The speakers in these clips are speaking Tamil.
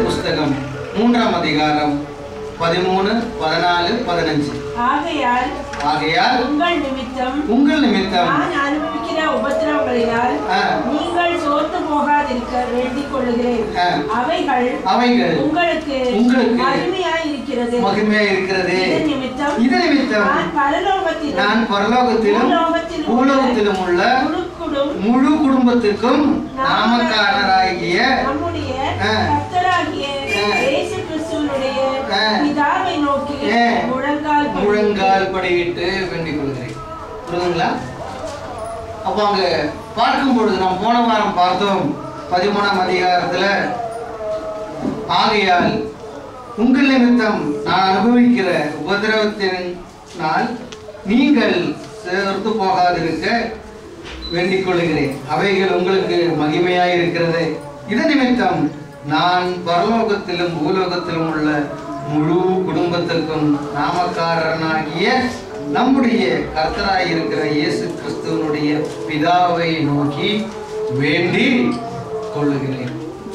புஸ்தகம் மூன்றாம் அதிகாரம் பதிமூணு பதினாலு பதினஞ்சு ஆகையால் ஆகையால் உங்கள் நிமித்தம் உங்கள் நிமித்தம் நான் அனுபவிக்கிற உபத்திரவங்களினால் ஆ, நீங்கள் சோர்ந்து போகாதிருக்க வேண்டிக் கொள்ளுகிறேன் ஆ, அவைகள் அவைகள் உங்களுக்கு உங்களுக்கு மகிமையாய் இருக்கிறது மகிமையா இருக்கிறது இது நிமித்தம் இது நிமித்தம் நான் பரலோகத்திலும் நான் பரலோகத்திலும் பூலோகத்திலும் பூலோகத்திலும் உள்ள முழுக்குடும் முழு குடும்பத்திற்கும் நாமக்காரராகிய நம்முடைய ஆ. கர்த்தராகிய ஆ. இயேசு கிறிஸ்துவனுடைய ஆ. பிதாவை நோக்கி ஆ. முழங்கால் படியிட்டு முழங்கால் படியிட்டு வேண்டிக் கொள்கிறேன் புரியுதுங்களா அப்போ அங்க பார்க்கும் பொழுது நாம் போன வாரம் பார்த்தோம் பதிமூணாம் அதிகாரத்துல ஆகையால் உங்கள் நிமித்தம் நான் அனுபவிக்கிற உபதிரவத்தினால் நீங்கள் சேர்த்து போகாதிருக்க வேண்டிக் கொள்கிறேன் அவைகள் உங்களுக்கு மகிமையாய் இருக்கிறது இது நிமித்தம் நான் பரலோகத்திலும் பூலோகத்திலும் உள்ள முழு குடும்பத்துக்கும் நாமக்காரனாகிய நம்முடைய கர்த்தராய் இருக்கிற இயேசு கிறிஸ்துவனுடைய பிதாவை நோக்கி வேண்டி கொள்ளுகிறேன்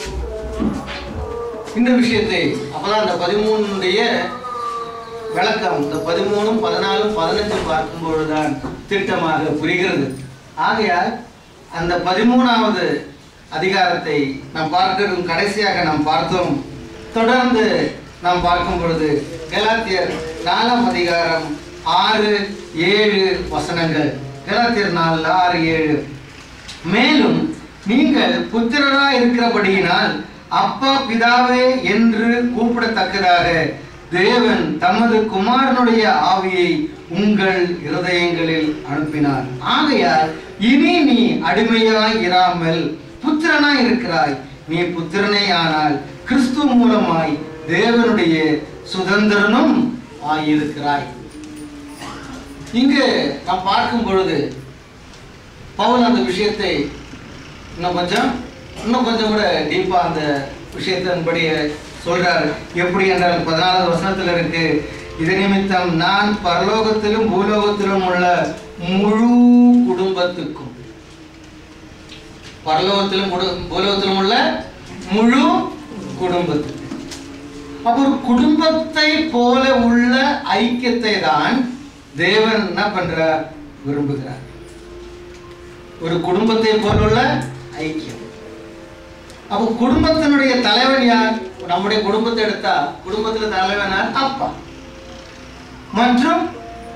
இந்த விஷயத்தை அப்பதான் அந்த பதிமூணுடைய விளக்கம் இந்த பதிமூணும் பதினாலும் பதினஞ்சும் பார்க்கும் பொழுதுதான் திட்டமாக புரிகிறது ஆகையால் அந்த பதிமூணாவது அதிகாரத்தை நாம் பார்க்கிறதும் கடைசியாக நாம் பார்த்தோம் தொடர்ந்து நாம் பார்க்கும் பொழுது கலாத்தியர் நாலாம் அதிகாரம் ஆறு ஏழு வசனங்கள் கலாத்தியர் நாலு ஆறு ஏழு மேலும் நீங்கள் புத்திரரா இருக்கிறபடியினால் அப்பா பிதாவே என்று கூப்பிடத்தக்கதாக தேவன் தமது குமாரனுடைய ஆவியை உங்கள் இருதயங்களில் அனுப்பினார் ஆகையால் இனி நீ அடிமையாய் இராமல் புத்திரனாய் இருக்கிறாய் நீ புத்திரனே ஆனால் கிறிஸ்து மூலமாய் தேவனுடைய சுதந்திரனும் ஆயிருக்கிறாய் இங்கு நாம் பார்க்கும் பொழுது பவுல் அந்த விஷயத்தை இன்னும் கொஞ்சம் இன்னும் கொஞ்சம் கூட டீப்பா அந்த விஷயத்தின்படி சொல்றாரு எப்படி என்றால் பதினாலாவது வசனத்துல இருக்கு இது நிமித்தம் நான் பரலோகத்திலும் பூலோகத்திலும் உள்ள முழு குடும்பத்துக்கும் பரலோகத்திலும் குடு- பூலோகத்திலும் உள்ள முழு குடும்பத்துக்கு அப்போ ஒரு குடும்பத்தை போல உள்ள ஐக்கியத்தை தான் தேவன் என்ன பண்றார் விரும்புகிறார் ஒரு குடும்பத்தை போலுள்ள ஐக்கியம் அப்போ குடும்பத்தினுடைய தலைவன் யார் நம்முடைய குடும்பத்தை எடுத்தா குடும்பத்துல தலைவன் யார் அப்பா மற்றும்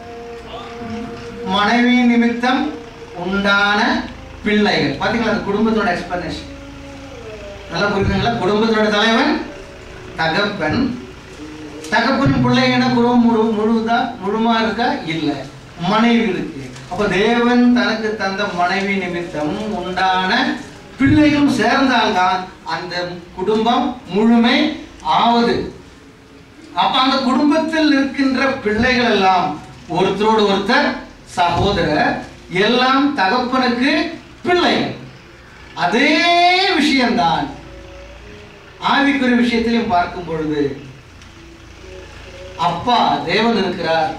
மனைவி நிமித்தம் உண்டான பிள்ளைகள் பாத்தீங்களா அந்த குடும்பத்தோட எக்ஸ்பிளனேஷன் நல்லா புரியுதுங்களா குடும்பத்தோட தலைவன் தகப்பன் தகப்பன் பிள்ளைங்கன்னா குடும்பம் முழு முழுதா முழுமா இருக்கா இல்ல மனைவி இருக்கு அப்ப தேவன் தனக்கு தந்த மனைவி நிமித்தம் உண்டான பிள்ளைகளும் சேர்ந்தால்தான் அந்த குடும்பம் முழுமை ஆவது அப்ப அந்த குடும்பத்தில் இருக்கின்ற பிள்ளைகள் எல்லாம் ஒருத்தரோடு ஒருத்தர் சகோதரர் எல்லாம் தகப்பனுக்கு பிள்ளைகள் அதே விஷயம்தான் ஆவிக்குரிய விஷயத்திலையும் பார்க்கும் பொழுது அப்பா தேவன் இருக்கிறார்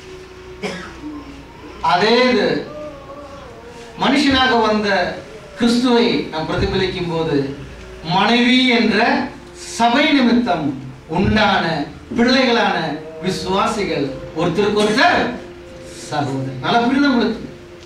அதே இது மனுஷனாக வந்த கிறிஸ்துவை நாம் பிரதிபலிக்கும் போது மனைவி என்ற சபை நிமித்தம் உண்டான பிள்ளைகளான விசுவாசிகள் ஒருத்தருக்கு ஒருத்தர் சகோதரர் நல்லா புரியுது உங்களுக்கு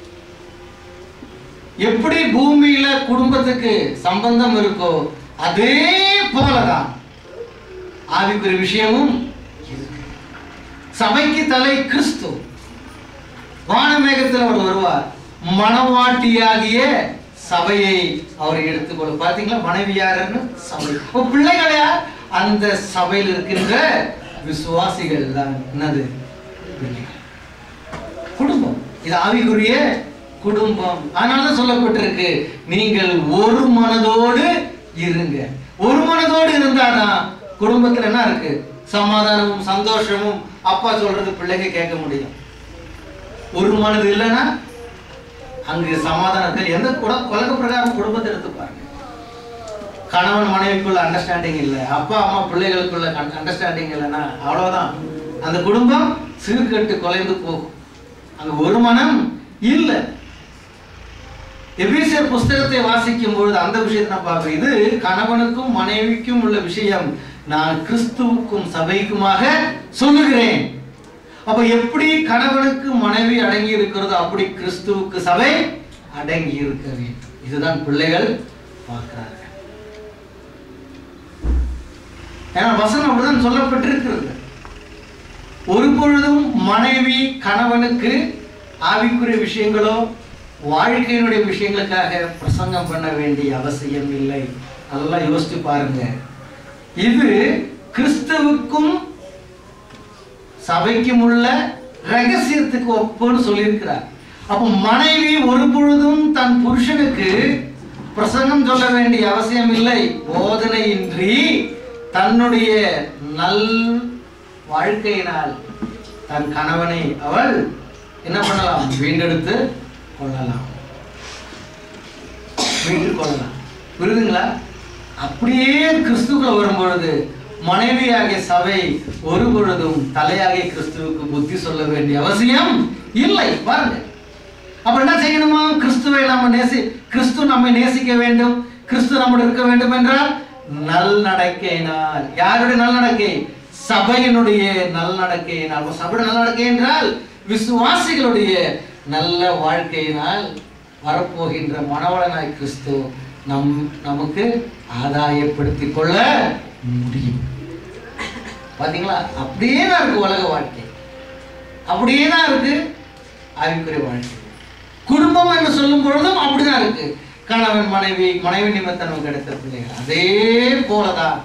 எப்படி பூமியில குடும்பத்துக்கு சம்பந்தம் இருக்கோ அதே போலதான் ஆவிக்குரிய விஷயமும் இருக்கு. சபைக்கு தலை கிறிஸ்து வானமேகத்தில் அவர் வருவார் மணவாட்டியாகிய சபையை அவர் எடுத்துக்கொள்ள பாத்தீங்களா மனைவி யாருன்னு சபை இப்போ பிள்ளைகள் யார் அந்த சபையில் இருக்கின்ற விசுவாசிகள் தான் என்னது பிள்ளைகள் குடும்பம் இது ஆவிக்குரிய குடும்பம் அதனாலதான் சொல்லப்பட்டிருக்கு நீங்கள் ஒரு மனதோடு இருங்க ஒரு மனதோடு இருந்தாதான் குடும்பத்துல என்ன இருக்கு சமாதானமும் சந்தோஷமும் அப்பா சொல்றது பிள்ளைங்க கேட்க முடியும் ஒரு மனது இல்லைன்னா அங்கு சமாதானத்தில் எந்த கூட உலக பிரகாரம் குடும்பத்தை எடுத்து பாருங்க கணவன் மனைவிக்குள்ள அண்டர்ஸ்டாண்டிங் இல்லை அப்பா அம்மா பிள்ளைகளுக்குள்ள அண்டர்ஸ்டாண்டிங் இல்லைன்னா அவ்வளவுதான் அந்த குடும்பம் சீர்கட்டு குலைந்து போகும் அங்க ஒரு மனம் இல்லை எபிசியர் புஸ்தகத்தை வாசிக்கும் பொழுது அந்த விஷயத்தை நான் பார்க்கிறேன் இது கணவனுக்கும் மனைவிக்கும் உள்ள விஷயம் நான் கிறிஸ்துவுக்கும் சபைக்குமாக சொல்லுகிறேன் அப்ப எப்படி கணவனுக்கு மனைவி அடங்கி இருக்கிறதோ அப்படி கிறிஸ்துவுக்கு சபை அடங்கி இருக்க வேண்டும் இதுதான் பிள்ளைகள் பார்க்கிறார்கள் ஏன்னா வசனம் அப்படிதான் சொல்லப்பட்டிருக்கிறது ஒரு பொழுதும் மனைவி கணவனுக்கு ஆவிக்குரிய விஷயங்களோ வாழ்க்கையினுடைய விஷயங்களுக்காக பிரசங்கம் பண்ண வேண்டிய அவசியம் இல்லை நல்லா யோசிச்சு பாருங்க இது கிறிஸ்துவுக்கும் சபைக்கும் உள்ள ரகசியத்துக்கு ஒப்புன்னு சொல்லியிருக்கிறார் அப்போ மனைவி ஒரு பொழுதும் தன் புருஷனுக்கு பிரசங்கம் சொல்ல வேண்டிய அவசியம் இல்லை போதனையின்றி தன்னுடைய நல் வாழ்க்கையினால் தன் கணவனை அவள் என்ன பண்ணலாம் வீண்டெடுத்து கொள்ளலாம் மீட்டு கொள்ளலாம் புரியுதுங்களா அப்படியே கிறிஸ்துக்குள்ள வரும்பொழுது மனைவியாகிய சபை ஒரு பொழுதும் தலையாகிய கிறிஸ்துவுக்கு புத்தி சொல்ல வேண்டிய அவசியம் இல்லை பாருங்க அப்ப என்ன செய்யணுமா கிறிஸ்துவை நம்ம நேசி கிறிஸ்து நம்மை நேசிக்க வேண்டும் கிறிஸ்து நம்முடைய இருக்க வேண்டும் என்றால் நல்நடக்கையினால் யாருடைய நல்நடக்கை சபையினுடைய நல்நடக்கையினால் அப்ப சபையுடைய நல்நடக்கை என்றால் விசுவாசிகளுடைய நல்ல வாழ்க்கையினால் வரப்போகின்ற மணவளனாய் கிறிஸ்து நம் நமக்கு ஆதாயப்படுத்திக் கொள்ள முடியும் பாத்தீங்களா அப்படியே தான் இருக்கு உலக வாழ்க்கை அப்படியே தான் இருக்கு ஆவிக்குரிய வாழ்க்கை குடும்பம் என்று சொல்லும் பொழுதும் அப்படிதான் இருக்கு கணவன் மனைவி மனைவி நிமித்தம் நமக்கு கிடைத்த பிள்ளைகள் அதே போலதான்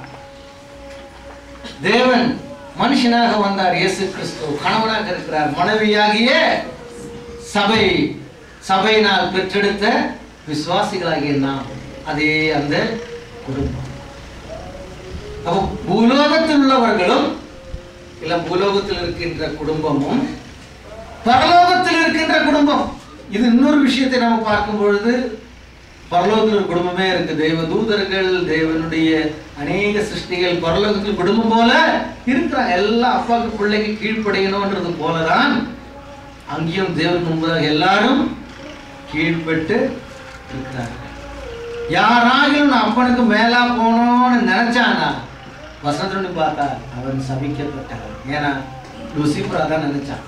தேவன் மனுஷனாக வந்தார் இயேசு கிறிஸ்து கணவனாக இருக்கிறார் மனைவியாகிய சபை சபையினால் பெற்றெடுத்த விசுவாசிகளாகிய நாம் அதே அந்த குடும்பம் அப்போ பூலோகத்தில் உள்ளவர்களும் இல்ல பூலோகத்தில் இருக்கின்ற குடும்பமும் பரலோகத்தில் இருக்கின்ற குடும்பம் இது இன்னொரு விஷயத்தை நம்ம பார்க்கும் பொழுது பரலோகத்தில் ஒரு குடும்பமே இருக்கு தெய்வ தூதர்கள் தேவனுடைய அநேக சிருஷ்டிகள் பரலோகத்தில் குடும்பம் போல இருக்கிறாங்க எல்லா அப்பாவுக்கு பிள்ளைக்கு கீழ்ப்படையணும்ன்றது போலதான் அங்கேயும் தேவன் முன்பதாக எல்லாரும் கீழ்ப்பட்டு இருக்கிறார்கள் யாராகிலும் நான் அப்பனுக்கு மேலா போகணும்னு நினைச்சானா வசனத்துடன் பார்த்தா அவன் சபிக்கப்பட்டவன் ஏன்னா லூசிபர் அதான் நினைச்சான்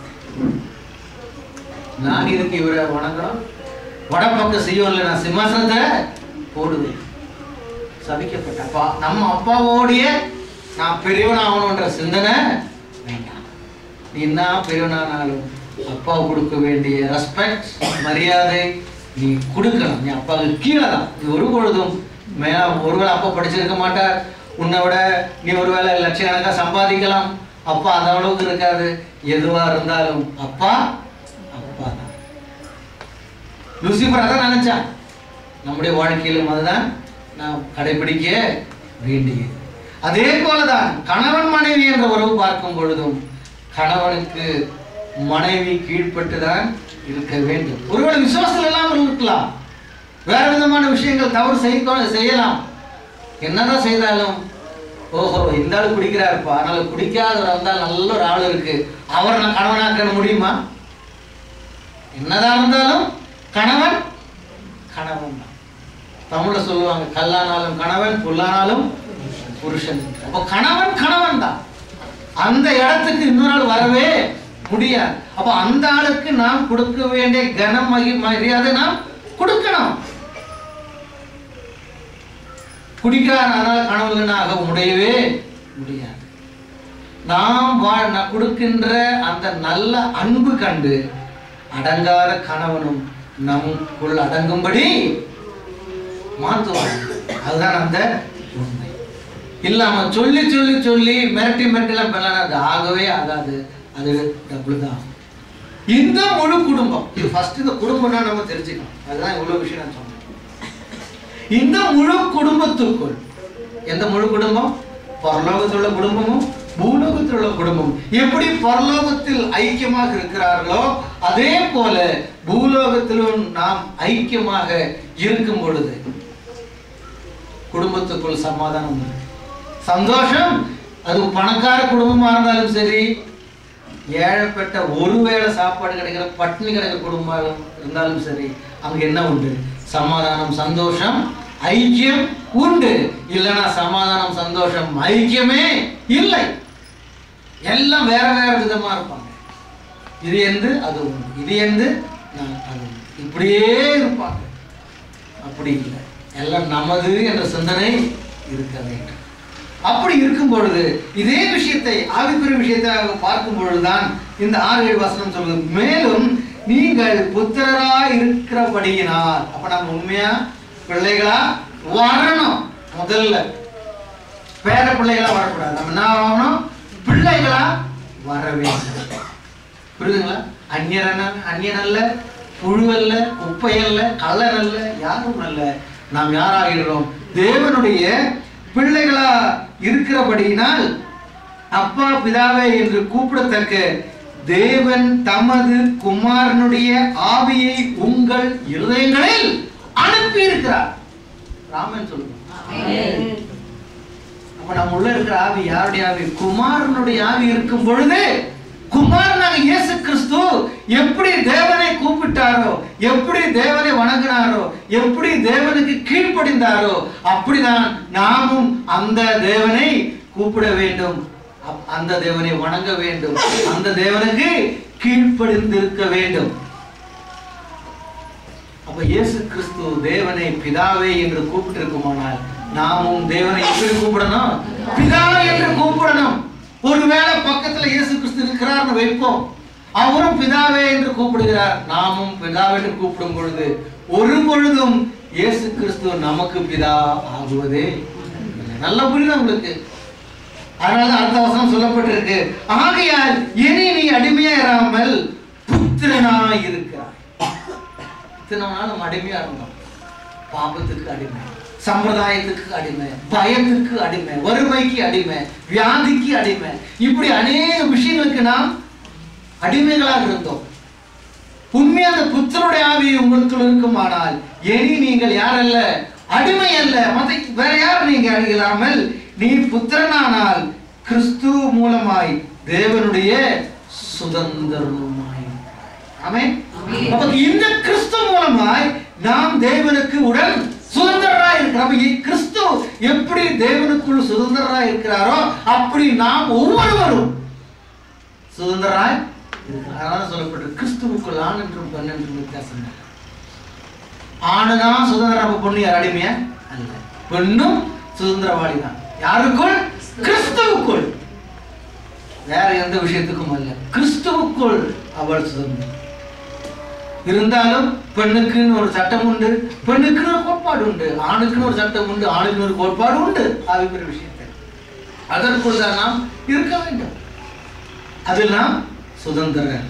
நான் இதுக்கு இவரை வணங்கணும் வடப்பக்க செய்யோன்ல நான் சிம்மாசனத்தை போடுவேன் சபிக்கப்பட்ட அப்பா நம்ம அப்பாவோடைய நான் பெரியவன் ஆகணுன்ற சிந்தனை வேண்டாம் நீ என்ன பெரியவனானாலும் அப்பாவுக்கு கொடுக்க வேண்டிய ரெஸ்பெக்ட் மரியாதை நீ கொடுக்கணும் நீ அப்பாவுக்கு கீழே தான் நீ ஒரு பொழுதும் மே ஒருவேளை அப்பா படிச்சிருக்க மாட்டார் உன்னை விட நீ ஒருவேளை லட்சக்கணக்காக சம்பாதிக்கலாம் அப்பா அந்த அளவுக்கு இருக்காது எதுவா இருந்தாலும் அப்பா அப்பா தான் லூசிபர் அதான் நினைச்சான் நம்முடைய வாழ்க்கையிலும் அதுதான் நாம் கடைபிடிக்க வேண்டியது அதே போலதான் கணவன் மனைவி என்ற உறவு பார்க்கும் பொழுதும் கணவனுக்கு மனைவி கீழ்ப்பட்டு தான் இருக்க வேண்டும் ஒருவேளை விசுவாசத்தில் இல்லாமல் இருக்கலாம் வேற விதமான விஷயங்கள் தவறு செய்ய செய்யலாம் என்னதான் செய்தாலும் ஓஹோ இந்த ஆள் குடிக்கிறாருப்பா அதனால குடிக்காதவர் வந்தால் நல்ல ஒரு ஆள் இருக்கு அவரை நான் கணவனாக்க முடியுமா என்னதான் இருந்தாலும் கணவன் கணவன் தான் தமிழ்ல சொல்லுவாங்க கல்லானாலும் கணவன் புல்லானாலும் புருஷன் அப்போ கணவன் கணவன் தான் அந்த இடத்துக்கு இன்னொரு ஆள் வரவே முடியாது அப்ப அந்த ஆளுக்கு நாம் கொடுக்க வேண்டிய கனம் மகி மரியாதை நாம் கொடுக்கணும் குடிக்காரனால கணவனாக முடியவே முடியாது நாம் வாழ் நான் கொடுக்கின்ற அந்த நல்ல அன்பு கண்டு அடங்காத கணவனும் நமக்குள் அடங்கும்படி மாற்றுவாங்க அதுதான் அந்த உண்மை இல்லாம சொல்லி சொல்லி சொல்லி மிரட்டி மிரட்டிலாம் பண்ணலாம் அது ஆகவே ஆகாது அது டபுள் தான் இந்த முழு குடும்பம் இது ஃபர்ஸ்ட் இந்த குடும்பம்னா நம்ம தெரிஞ்சுக்கணும் அதுதான் இவ்வளவு விஷயம் நான் சொன்னேன் இந்த முழு குடும்பத்துக்குள் எந்த முழு குடும்பம் பரலோகத்தில் உள்ள குடும்பமும் பூலோகத்தில் உள்ள குடும்பம் எப்படி பரலோகத்தில் ஐக்கியமாக இருக்கிறார்களோ அதே போல பூலோகத்திலும் நாம் ஐக்கியமாக இருக்கும் பொழுது குடும்பத்துக்குள் சமாதானம் உண்டு. சந்தோஷம் அது பணக்கார குடும்பமா இருந்தாலும் சரி ஏழைப்பட்ட ஒருவேளை சாப்பாடு கிடைக்கிற பட்டினி கிடைக்கிற குடும்பம் இருந்தாலும் சரி அங்க என்ன உண்டு சமாதானம் சந்தோஷம் ஐக்கியம் உண்டு இல்லைன்னா சமாதானம் சந்தோஷம் ஐக்கியமே இல்லை எல்லாம் வேற வேற விதமா இருப்பாங்க இது எந்து அது உண்டு இது எந்து நான் அது உண்டு. இப்படியே இருப்பாங்க அப்படி இல்லை எல்லாம் நமது என்ற சிந்தனை இருக்க வேண்டும் அப்படி இருக்கும் பொழுது இதே விஷயத்தை ஆவிக்குரிய விஷயத்தை பார்க்கும் பொழுதுதான் இந்த ஆறு ஏழு வசனம் சொல்லுது மேலும் நீங்கள் புத்திரரா இருக்கிறபடியினால் அப்ப நம்ம உண்மையா பிள்ளைகளா வரணும் முதல்ல பேர பிள்ளைகளா வரக்கூடாது நம்ம என்ன ஆகணும் பிள்ளைகளா வர வேண்டும் புரியுதுங்களா அந்நியரன அந்நியன் அல்ல புழு அல்ல குப்பை அல்ல கள்ளன் அல்ல யாரும் அல்ல நாம் யாராகிறோம் தேவனுடைய பிள்ளைகளா இருக்கிறபடியினால் அப்பா பிதாவே என்று கூப்பிடத்தக்க தேவன் தமது குமாரனுடைய ஆவியை உங்கள் இருதயங்களில் அனுப்பி இருக்கிறார் ராமன் சொல்லுங்க அப்ப நம்ம உள்ள இருக்கிற ஆவி யாருடைய ஆவி குமாரனுடைய ஆவி இருக்கும் பொழுது குமாரனாக இயேசு கிறிஸ்து எப்படி தேவனை கூப்பிட்டாரோ எப்படி தேவனை வணங்கினாரோ எப்படி தேவனுக்கு கீழ்ப்படிந்தாரோ அப்படிதான் நாமும் அந்த தேவனை கூப்பிட வேண்டும் அப்- அந்த தேவனை வணங்க வேண்டும் அந்த தேவனுக்கு கீழ்ப்படிந்திருக்க வேண்டும் அப்ப இயேசு கிறிஸ்து தேவனை பிதாவே என்று கூப்பிட்டிருக்குமானால் நாமும் தேவனை எப்படி கூப்பிடணும் பிதா என்று கூப்பிடணும் ஒருவேளை பக்கத்துல இயேசு கிறிஸ்து இருக்கிறார்னு வைப்போம் அவரும் பிதாவே என்று கூப்பிடுகிறார் நாமும் பிதாவே என்று கூப்பிடும் பொழுது ஒரு பொழுதும் இயேசு கிறிஸ்து நமக்கு பிதா ஆகுவதே இல்லை. நல்லா புரியுதா உங்களுக்கு அதனால அடுத்த வசனம் சொல்லப்பட்டிருக்கு ஆகையால் இனி நீ அடிமையா இராமல் புத்திரனாய் இருக்கிறாய் இத்தனை நாள் நம்ம அடிமையா இருந்தோம் பாபத்துக்கு அடிமை சம்பிரதாயத்துக்கு அடிமை பயத்துக்கு அடிமை வறுமைக்கு அடிமை வியாதிக்கு அடிமை இப்படி அநேக விஷயங்களுக்கு நாம் அடிமைகளாக இருந்தோம் உண்மை அந்த புத்தருடைய ஆவி உங்களுக்குள் இருக்குமானால் இனி நீங்கள் யார் அல்ல அடிமை அல்ல மத்த வேற யார் நீங்க இல்லாமல் நீ புத்திரனானால் கிறிஸ்து மூலமாய் தேவனுடைய சுதந்திரமாய் ஆமென் அப்ப இந்த கிறிஸ்து மூலமாய் நாம் தேவனுக்கு உடன் சுதந்திரராய் இருக்கிறோம் அப்ப இ- கிறிஸ்து எப்படி தேவனுக்குள் சுதந்திரராய் இருக்கிறாரோ அப்படி நாம் ஒவ்வொருவரும் சுதந்திரராய் இருக்கிறோம். அதனால சொல்லப்பட்டு கிறிஸ்துவுக்குள் ஆண் என்றும் பெண் என்றும் வித்தியாசம் இல்லை. ஆணுனா சுதந்திரம் அப்ப பொண்ணு யார் அடிமையா அல்ல பெண்ணும் சுதந்திரவாளி தான் யாருக்குள் கிறிஸ்துவுக்குள் வேற எந்த விஷயத்துக்கும் அல்ல கிறிஸ்துவுக்குள் அவள் சுதந்திரம் இருந்தாலும் பெண்ணுக்குன்னு ஒரு சட்டம் உண்டு பெண்ணுக்குன்னு ஒரு கோட்பாடு உண்டு ஆணுக்குன்னு ஒரு சட்டம் உண்டு ஆணுக்குன்னு ஒரு கோட்பாடு உண்டு ஆவிக்குரிய விஷயத்தில் அதற்குள் தான் நாம் இருக்க வேண்டும் அதில் நாம் சுதந்திரர்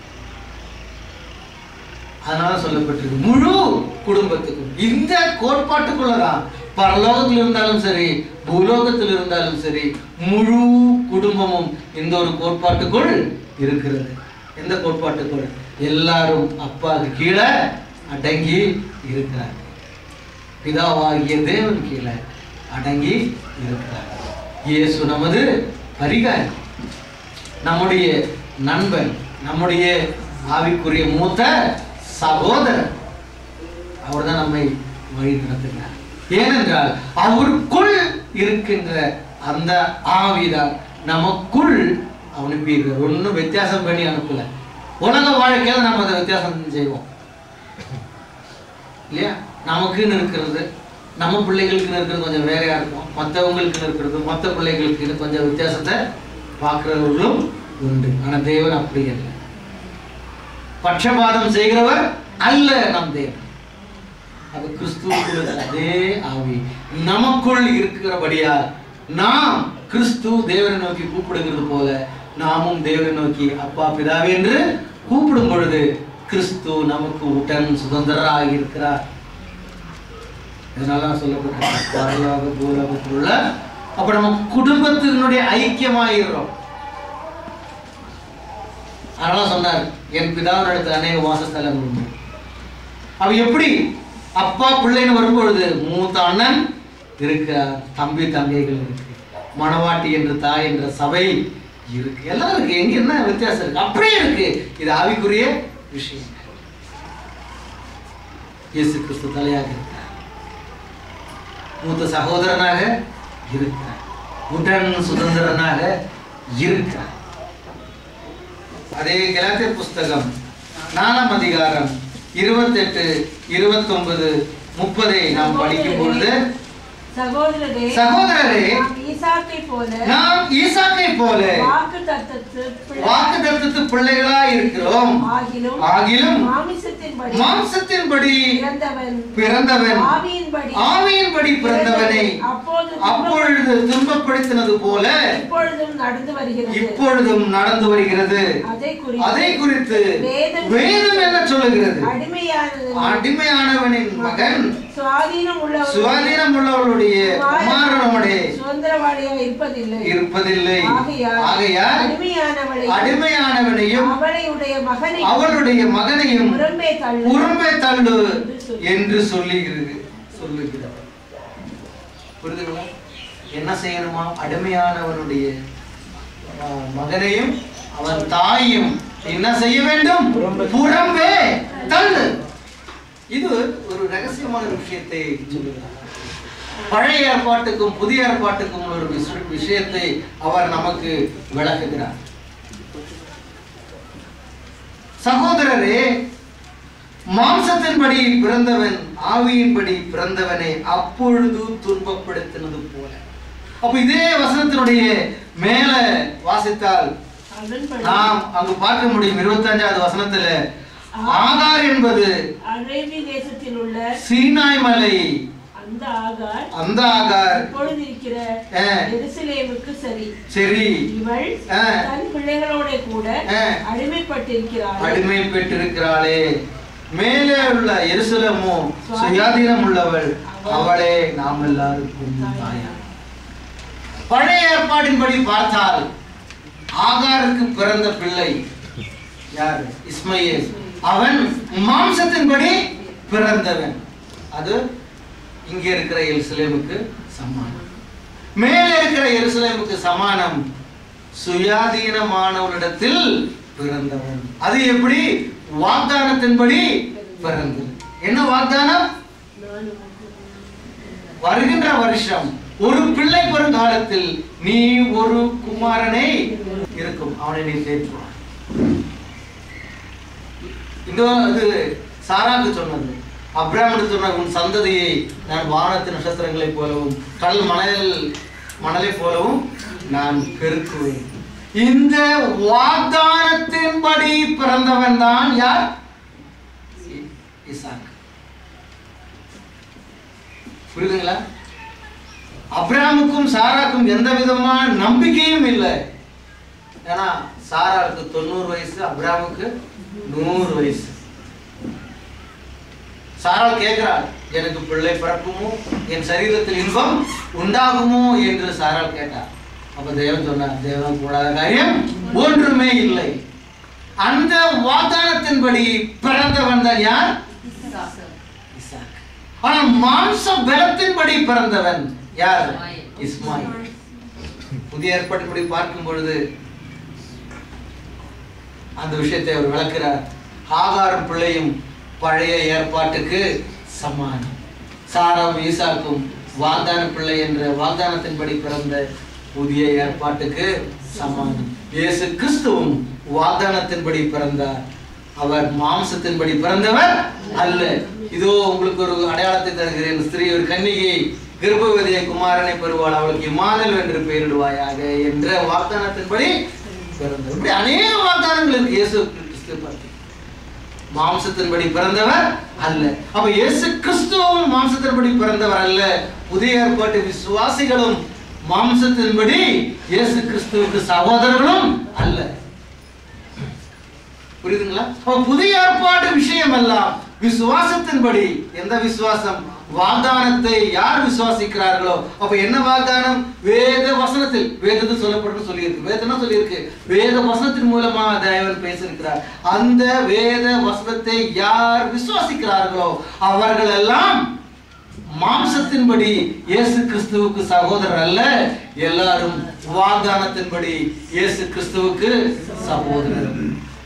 அதனால சொல்லப்பட்டிருக்கு முழு குடும்பத்துக்கும் இந்த கோட்பாட்டுக்குள்ளதான் பரலோகத்தில் இருந்தாலும் சரி பூலோகத்தில் இருந்தாலும் சரி முழு குடும்பமும் இந்த ஒரு கோட்பாட்டுக்குள் இருக்கிறது எந்த கோட்பாட்டுக்குள் எல்லாரும் அப்பாவுக்கு கீழே அடங்கி இருக்கிறார் பிதாவாகிய தேவன் கீழே அடங்கி இருக்கிறார் இயேசு நமது பரிகாரி நம்முடைய நண்பன் நம்முடைய ஆவிக்குரிய மூத்த சகோதரர் அவர்தான் நம்மை வழி நடத்துகிறார் ஏனென்றால் அவருக்குள் இருக்கின்ற அந்த ஆவிதான் நமக்குள் அனுப்பியிருக்கிறார் ஒன்றும் வித்தியாசம் பண்ணி அனுப்பல உலக வாழ்க்கையில நம்ம அதை வித்தியாசம் செய்வோம் இல்லையா நமக்குன்னு இருக்கிறது நம்ம பிள்ளைகளுக்குன்னு இருக்கிறது கொஞ்சம் வேறையா இருக்கும் மற்றவங்களுக்குன்னு இருக்கிறது மற்ற பிள்ளைகளுக்குன்னு கொஞ்சம் வித்தியாசத்தை பார்க்கிறவர்களும் உண்டு ஆனா தேவன் அப்படி அல்ல பட்சபாதம் செய்கிறவர் அல்ல நம் தேவன் அது கிறிஸ்துவுக்குள் இருக்கிற அதே ஆவி நமக்குள் இருக்கிறபடியால் நாம் கிறிஸ்து தேவனை நோக்கி கூப்பிடுகிறது போல நாமும் தேவனை நோக்கி அப்பா பிதாவே என்று கூப்பிடும் பொழுது கிறிஸ்து நமக்கு உடன் சுதந்திரராக இருக்கிறார் இதனால சொல்லப்பட்ட பரலோக பூலோகத்தில் அப்ப நம்ம குடும்பத்தினுடைய ஐக்கியமாயிடுறோம் அதனால சொன்னார் என் பிதாவின் இடத்துல அநேக வாசஸ்தலம் உண்டு அவ எப்படி அப்பா பிள்ளைன்னு வரும்பொழுது மூத்த அண்ணன் இருக்கிறார் தம்பி தங்கைகள் இருக்கு மணவாட்டி என்ற தாய் என்ற சபை இருக்கு எல்லாம் இருக்கு எங்க என்ன வித்தியாசம் இருக்கு அப்படியே இருக்கு இது ஆவிக்குரிய விஷயம் இயேசு கிறிஸ்து தலையாக இருக்கிறார் மூத்த சகோதரனாக இருக்கிறார் உடன் சுதந்திரனாக இருக்கிறார் அதே கலாத்திய புஸ்தகம் நாலாம் அதிகாரம் இருபத்தெட்டு இருபத்தொன்பது முப்பதை நாம் படிக்கும் பொழுது சகோதரரே சகோதரரே, நாம் ஈசாக்கை போல நாம் ஈசாக்கை போல வாக்கு தத்தத்து வாக்கு தத்துவத்து பிள்ளைகளாய் இருக்கிறோம் ஆகிலும் ஆகிலும் மாமிசத்தின்படி மாம்சத்தின்படி பிறந்தவன் பிறந்தவன் ஆவியின்படி ஆவியின்படி பிறந்தவனை அப்போது அப்பொழுது துன்பப்படுத்தினது போல இப்பொழுதும் நடந்து வருகிறது இப்பொழுதும் நடந்து வருகிறது அதை அதை குறித்து குறித்து வேதம் வேதம் என்ன சொல்லுகிறது அடிமையானது அடிமையானவனின் மகன் சுவாதீனம் உள்ளவர் சுவாதீனம் உள்ளவளுடைய குமாரனோடே சுதந்திரவாளியா இருப்பதில்லை இருப்பதில்லை ஆகையால் ஆகையால் அடிமையானவளை அடிமையானவனையும் அவளையுடைய மகனை அவளுடைய மகனையும் புறம்பே தள்ளு உரும்பை தள்ளு என்று சொல்லுகிறது சொல்லுகிறார் புரியுதுங்களா என்ன செய்யணுமா அடிமையானவனுடைய ஆஹ், மகனையும் அவன் தாயும் என்ன செய்ய வேண்டும் புறம்பே தள்ளு இது ஒரு ரகசியமான விஷயத்தை சொல்லுகிறார் பழைய ஏற்பாட்டுக்கும் புதிய ஏற்பாட்டுக்கும் உள்ள ஒரு விஷ- விஷயத்தை அவர் நமக்கு விளக்குகிறார் சகோதரரே மாம்சத்தின்படி பிறந்தவன் ஆவியின்படி பிறந்தவனை அப்பொழுது துன்பப்படுத்தினது போல அப்ப இதே வசனத்தினுடைய மேல வாசித்தால் அதன்படி நாம் அங்கு பார்க்க முடியும் இருபத்தஞ்சாவது வசனத்துல ஆகார் என்பது அரேபிய தேசத்தில் உள்ள சீனாய் மலை அந்த ஆகார் அந்த ஆகார் இப்பொழுது இருக்கிற ஆ. எருசலேமுக்கு சரி சரி இவள் ஆ. தன் பிள்ளைகளோட கூட ஆ. அடிமைப்பட்டிருக்கிறாள் அடிமை பெற்றிருக்கிறாளே மேலே உள்ள எருசலமோ சுயாதீனம் உள்ளவள் அவளே நாம் எல்லாருக்கும் தாயார் பழைய ஏற்பாடின்படி பார்த்தால் ஆகாருக்கு பிறந்த பிள்ளை யார் இஸ்மையேல் அவன் மாம்சத்தின்படி பிறந்தவன் அது இங்கே இருக்கிற எருசலேமுக்கு சமானம் மேலே இருக்கிற எருசலேமுக்கு சமானம் சுயாதீனமானவரிடத்தில் பிறந்தவன் அது எப்படி வாக்தானத்தின்படி பிறந்தது என்ன வாக்தானம் வருகின்ற வருஷம் ஒரு பிள்ளை பெறும் காலத்தில் நீ ஒரு குமாரனை இருக்கும் அவனை நீ தேற்றுவான் இந்த இது சாராக்கு சொன்னது அப்ராஹ்மனுக்கு சொன்ன உன் சந்ததியை நான் வானத்து நட்சத்திரங்களைப் போலவும் கடல் மணல் மணலை போலவும் நான் பெருக்குவேன் இந்த வாக்தானத்தின்படி பிறந்தவன் தான் யார் இ- இசாக் புரியுதுங்களா அப்ராமுக்கும் சாராக்கும் எந்த விதமான நம்பிக்கையும் இல்லை ஏன்னா சாராவுக்கு தொண்ணூறு வயசு அப்ராமுக்கு நூறு வயசு சாராள் கேட்கிறாள் எனக்கு பிள்ளை பிறக்குமோ என் சரீரத்தில் இன்பம் உண்டாகுமோ என்று சாராள் கேட்டார் அப்ப தேவன் சொன்னார் தேவன் கூடாத காரியம் ஒன்றுமே இல்லை அந்த வாഗ്ദാനத்தின்படி பிறந்தவன் தான் யார் இசாக். ஆனா மாம்ச பலத்தின்படி பிறந்தவன் யார் இஸ்மாயில் புதிய ஏற்பாட்டுப்படி பார்க்கும் பொழுது அந்த விஷயத்தை அவர் விளக்குறார் ஆகாரும் பிள்ளையும் பழைய ஏற்பாட்டுக்கு சமானம் சாராவும் ஈசாக்கும் வாഗ്ദാன பிள்ளை என்ற வாഗ്ദാനத்தின்படி பிறந்த புதிய ஏற்பாட்டுக்கு சமானம் இயேசு கிறிஸ்துவும் வாഗ്ദാനத்தின்படி பிறந்தார் அவர் மாம்சத்தின்படி பிறந்தவர் அல்ல இதோ உங்களுக்கு ஒரு அடையாளத்தை தருகிறேன் ஸ்திரீ ஒரு கன்னிகை கர்ப்பவதியை குமாரனை பெறுவாள் அவளுக்கு இமானுவேல் என்று பெயரிடுவாயாக என்ற வாഗ്ദാനத்தின்படி பிறந்தவர் இப்படி அநேக வாഗ്ദാனங்கள் இருக்கு இயேசு கிறிஸ்து பற்றி மாம்சத்தின்படி பிறந்தவர் அல்ல அப்ப இயேசு கிறிஸ்துவும் மாம்சத்தின்படி பிறந்தவர் அல்ல புதிய ஏற்பாட்டு விசுவாசிகளும் மாம்சத்தின்படி இயேசு கிறிஸ்துவுக்கு சகோதரர்களும் அல்ல புரியுதுங்களா அப்ப புதிய ஏற்பாடு விஷயம் எல்லாம் விசுவாசத்தின்படி எந்த விசுவாசம் வாഗ്ദാனத்தை யார் விசுவாசிக்கிறார்களோ அப்ப என்ன வாഗ്ദാனம் வேத வசனத்தில் வேதத்தில் சொல்லப்படும் சொல்லியிருக்கு வேதம் சொல்லியிருக்கு வேத வசனத்தின் மூலமா தேவன் பேசியிருக்கிறார் அந்த வேத வசனத்தை யார் விசுவாசிக்கிறார்களோ அவர்கள் எல்லாம் மாம்சத்தின்படி இயேசு கிறிஸ்துவுக்கு சகோதரர் அல்ல எல்லாரும் வாഗ്ദാனத்தின்படி இயேசு கிறிஸ்துவுக்கு சகோதரர்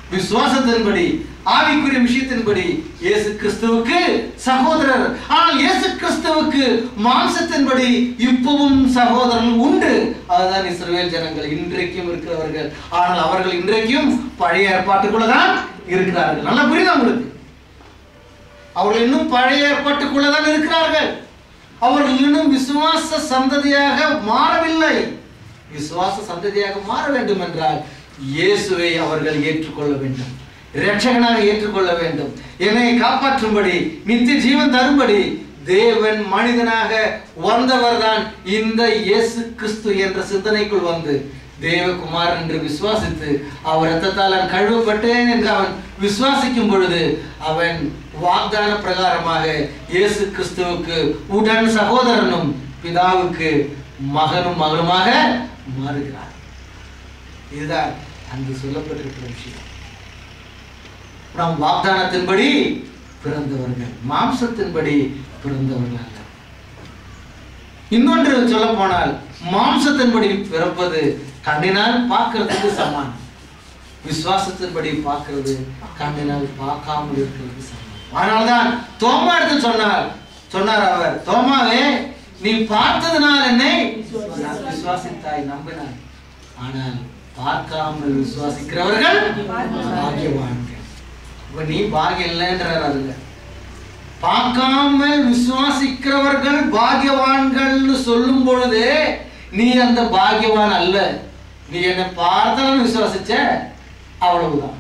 விசுவாசத்தின்படி ஆவிக்குரிய விஷயத்தின்படி இயேசு கிறிஸ்துவுக்கு சகோதரர் ஆனால் இயேசு கிறிஸ்துவுக்கு மாம்சத்தின்படி இப்பவும் சகோதரர்கள் உண்டு அதுதான் இஸ்ரவேல் ஜனங்கள் இன்றைக்கும் இருக்கிறவர்கள் ஆனால் அவர்கள் இன்றைக்கும் பழைய ஏற்பாட்டுக்குள்ள தான் இருக்கிறார்கள் நல்லா புரியுதா உங்களுக்கு அவர்கள் இன்னும் பழைய ஏற்பாட்டுக்குள்ள தான் இருக்கிறார்கள் அவர்கள் இன்னும் விசுவாச சந்ததியாக மாறவில்லை விசுவாச சந்ததியாக மாற வேண்டும் என்றால் இயேசுவை அவர்கள் ஏற்றுக்கொள்ள வேண்டும் இரட்சகனாக ஏற்றுக்கொள்ள வேண்டும் என்னை காப்பாற்றும்படி நித்திய ஜீவன் தரும்படி தேவன் மனிதனாக வந்தவர்தான் இந்த இயேசு கிறிஸ்து என்ற சிந்தனைக்குள் வந்து தேவகுமார் என்று விசுவாசித்து அவர் ரத்தத்தால் நான் கழுவப்பட்டேன் என்று அவன் விசுவாசிக்கும் பொழுது அவன் வாக்தான பிரகாரமாக இயேசு கிறிஸ்துவுக்கு உடன் சகோதரனும் பிதாவுக்கு மகனும் மகளுமாக மாறுகிறார் இதுதான் அங்கு சொல்லப்பட்டிருக்கிற விஷயம் நாம் வாக்தானத்தின்படி பிறந்தவர்கள் மாம்சத்தின்படி பிறந்தவர்கள் அல்ல இன்னொன்று சொல்ல போனால் மாம்சத்தின்படி பிறப்பது கண்ணினால் பார்க்கிறதுக்கு சமானம் விசுவாசத்தின்படி பார்க்கிறது கண்ணினால் பார்க்காமல் இருக்கிறது சமானம் அதனால்தான் தோமா எடுத்து சொன்னார் சொன்னார் அவர் தோமாவே நீ பார்த்ததுனால் என்னை நான் விசுவாசித்தாய் நம்பினாய் ஆனால் பார்க்காமல் விசுவாசிக்கிறவர்கள் பாக்கியவான்கள் இப்ப நீ பாக்கியம் இல்லைன்றார் அதுல பார்க்காமல் விசுவாசிக்கிறவர்கள் பாக்கியவான்கள்னு சொல்லும் பொழுது நீ அந்த பாக்கியவான் அல்ல நீ என்னை பார்த்தாலும் விசுவாசிச்ச அவ்வளவுதான்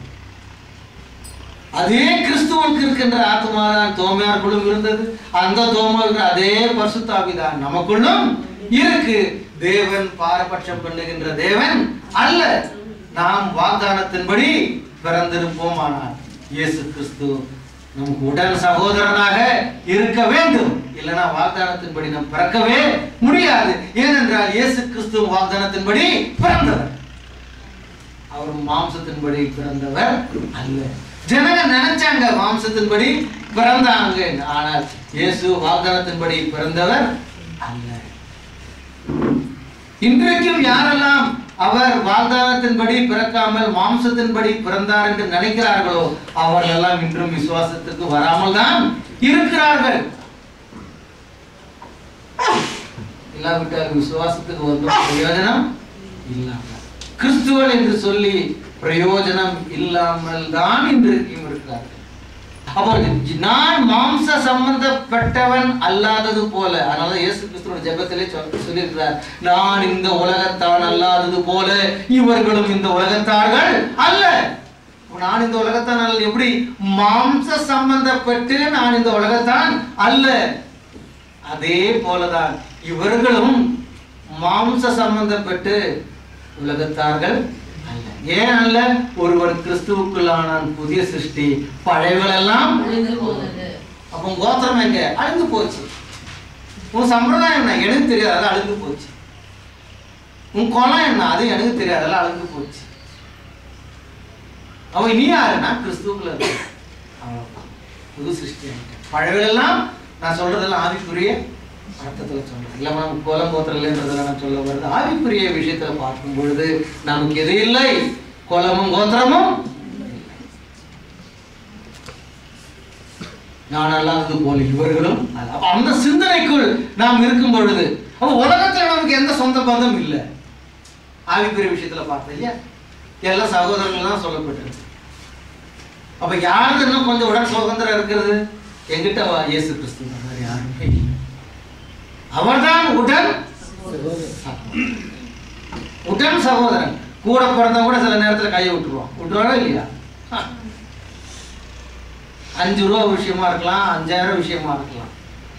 அதே கிறிஸ்துவுக்கு இருக்கின்ற ஆத்மா தான் தோமையாருக்குள்ளும் இருந்தது அந்த தோமாவுக்கு அதே பரிசுத்தாவிதான் நமக்குள்ளும் இருக்கு தேவன் பாரபட்சம் பண்ணுகின்ற தேவன் அல்ல நாம் வாഗ്ദാനத்தின்படி பிறந்திருப்போமானால் இயேசு கிறிஸ்து நமக்கு உடன் சகோதரனாக இருக்க வேண்டும் இல்லைன்னா வாഗ്ദാനத்தின்படி நாம் பிறக்கவே முடியாது ஏனென்றால் இயேசு கிறிஸ்து வாഗ്ദാനத்தின்படி பிறந்தவர் அவர் மாம்சத்தின்படி பிறந்தவர் அல்ல ஜனங்க நினைச்சாங்க மாம்சத்தின்படி பிறந்தாங்க ஆனால் இயேசு வாഗ്ദാനத்தின்படி பிறந்தவர் அல்ல இன்றைக்கும் யாரெல்லாம் அவர் வாഗ്ദാനத்தின்படி பிறக்காமல் மாம்சத்தின்படி பிறந்தார் என்று நினைக்கிறார்களோ அவர்கள் எல்லாம் இன்றும் விசுவாசத்துக்கு வராமல் தான் இருக்கிறார்கள் இல்லாவிட்டால் விசுவாசத்துக்கு வந்து பிரயோஜனம் இல்லாமல் கிறிஸ்துவல் என்று சொல்லி பிரயோஜனம் இல்லாமல் தான் இன்றைக்கும் இருக்கிறார்கள் அப்போ நான் மாம்ச சம்பந்தப்பட்டவன் அல்லாதது போல அதனால இயேசு கிறிஸ்துவோட ஜெபத்திலே சொல்~ சொல்லியிருக்கிறார் நான் இந்த உலகத்தான் அல்லாதது போல இவர்களும் இந்த உலகத்தார்கள் அல்ல அப்ப நான் இந்த உலகத்தான் அல்ல எப்படி மாம்ச சம்பந்தப்பட்டு நான் இந்த உலகத்தான் அல்ல அதே போலதான் இவர்களும் மாம்ச சம்பந்தப்பட்டு உலகத்தார்கள் அல்ல ஏன் அல்ல ஒருவன் கிறிஸ்துவுக்குள்ளானான் புதிய சிருஷ்டி பழையவள் எல்லாம் அழிந்து போனது அப்போ உன் கோத்திரம் எங்க அழிந்து போச்சு உன் சம்பிரதாயம் என்ன எனக்கு தெரியாது அது அழிந்து போச்சு உன் குலம் என்ன அது எனக்கு தெரியாது அதெல்லாம் அழிந்து போச்சு அவன் நீ யாருன்னா கிறிஸ்துவுக்குள்ள இருக்க அவ்வளவுதான் புது சிருஷ்டி ஆகிட்டேன் பழையவெல்லாம் நான் சொல்றதெல்லாம் ஆவிக்குரிய அர்த்தத்துல சொல்றேன் இல்ல நம்ம கோலம் கோத்திரம்ன்றதுல நான் சொல்ல வருது ஆவிக்குரிய விஷயத்துல பார்க்கும் பொழுது நமக்கு எது இல்லை கோலமும் கோத்திரமும் நான் அல்லாதது போல இவர்களும் அல்ல. அப்ப அந்த சிந்தனைக்குள் நாம் இருக்கும் பொழுது அப்ப உலகத்துல நமக்கு எந்த சொந்த பந்தம் இல்லை ஆவிக்குரிய விஷயத்துல பார்த்தோம் இல்லையா எல்லா சகோதரர்கள் தான் சொல்லப்பட்டிருக்கு அப்ப யாருக்கு இன்னும் கொஞ்சம் உடன் சுதந்திரம் இருக்கிறது எங்கிட்ட வா இயேசு கிறிஸ்து அந்த மாதிரி யாருமே இல்லை. அவர்தான் உடன் சகோதரன். உடன் சகோதரன் கூட பிறந்தவங்க கூட சில நேரத்துல கையை விட்டுருவான் விட்டுருவாரா இல்லையா ஆ. அஞ்சு ரூபா விஷயமா இருக்கலாம் அஞ்சாயிரம் விஷயமா இருக்கலாம்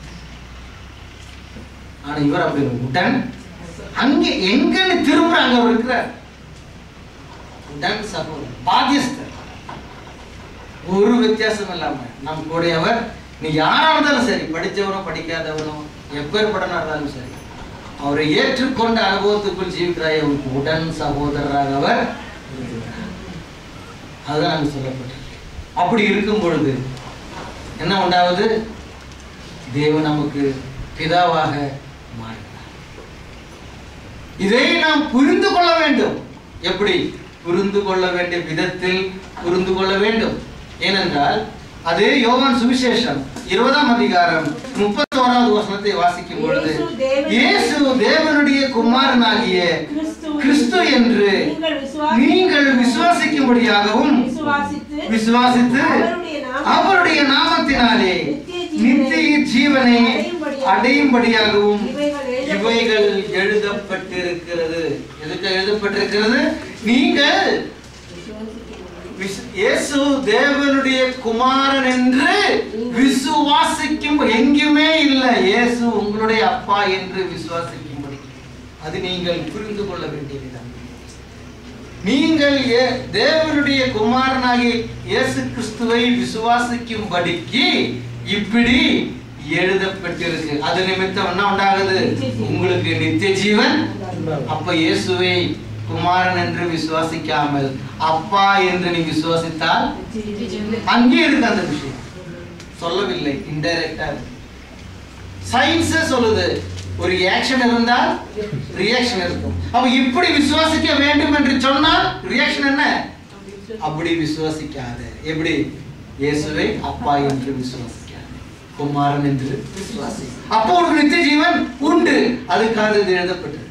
ஆனா இவர் அப்படி இல்லை. உடன் அங்க எங்கன்னு திரும்ப அங்க அவர் இருக்கிறார் உடன் சகோதரன் பாத்தியஸ்தர் ஒரு வித்தியாசம் இல்லாம நம் கூடையவர் நீ யாரா இருந்தாலும் சரி படிச்சவனோ படிக்காதவனோ எப்பேற்பட்டனா இருந்தாலும் சரி அவரை ஏற்றுக்கொண்ட அனுபவத்துக்குள் ஜீவிக்கிறாய் உனக்கு உடன் சகோதரராக அவர் இருக்கிறார். அதுதான் அங்கு சொல்லப்பட்டிருக்கு அப்படி இருக்கும் பொழுது என்ன உண்டாவது தேவன் நமக்கு பிதாவாக மாறுகிறார் இதை நாம் புரிந்து கொள்ள வேண்டும் எப்படி புரிந்து கொள்ள வேண்டிய விதத்தில் புரிந்து கொள்ள வேண்டும் ஏனென்றால் அது யோவான் சுவிசேஷம் இருபதாம் அதிகாரம் முப்பத்தோராவது வசனத்தை வாசிக்கும் பொழுது இயேசு தேவன் இயேசு தேவனுடைய குமாரனாகிய கிறிஸ்து கிறிஸ்து என்று நீங்கள் விசுவாசி நீங்கள் விசுவாசிக்கும்படியாகவும் விசுவாசித்து விசுவாசித்து அவருடைய நாம- அவருடைய நாமத்தினாலே நித்திய ஜீவனை அடையும்படியாகவும் இவைகள் இவைகள் எழுதப்பட்டிருக்கிறது எதுக்கு எழுதப்பட்டிருக்கிறது நீங்கள் விசு- இயேசு தேவனுடைய குமாரன் என்று விசுவாசிக்கும் எங்குமே இல்லை இயேசு உங்களுடைய அப்பா என்று விசுவாசிக்கும்படி அது நீங்கள் புரிந்து கொள்ள வேண்டிய விதம் நீங்கள் ஏ- தேவனுடைய குமாரனாகிய இயேசு கிறிஸ்துவை விசுவாசிக்கும்படிக்கு இப்படி எழுதப்பட்டிருக்கு அது நிமித்தம் என்ன உண்டாகுது உங்களுக்கு நித்திய ஜீவன் அப்ப இயேசுவை குமாரன் என்று விசுவாசிக்காமல் அப்பா என்று நீ விசுவாசித்தால் அங்கே இருக்கு அந்த விஷயம் சொல்லவில்லை இன்டைரக்டா சயின்ஸ் சொல்லுது ஒரு ஆக்ஷன் இருந்தால் ரியாக்ஷன் இருக்கும் அப்ப இப்படி விசுவாசிக்க வேண்டும் என்று சொன்னால் ரியாக்ஷன் என்ன அப்படி விசுவாசிக்காத எப்படி இயேசுவை அப்பா என்று விசுவாசிக்காத குமாரன் என்று விசுவாசி அப்போ உனக்கு நித்திய ஜீவன் உண்டு அதுக்காக இது எழுதப்பட்டது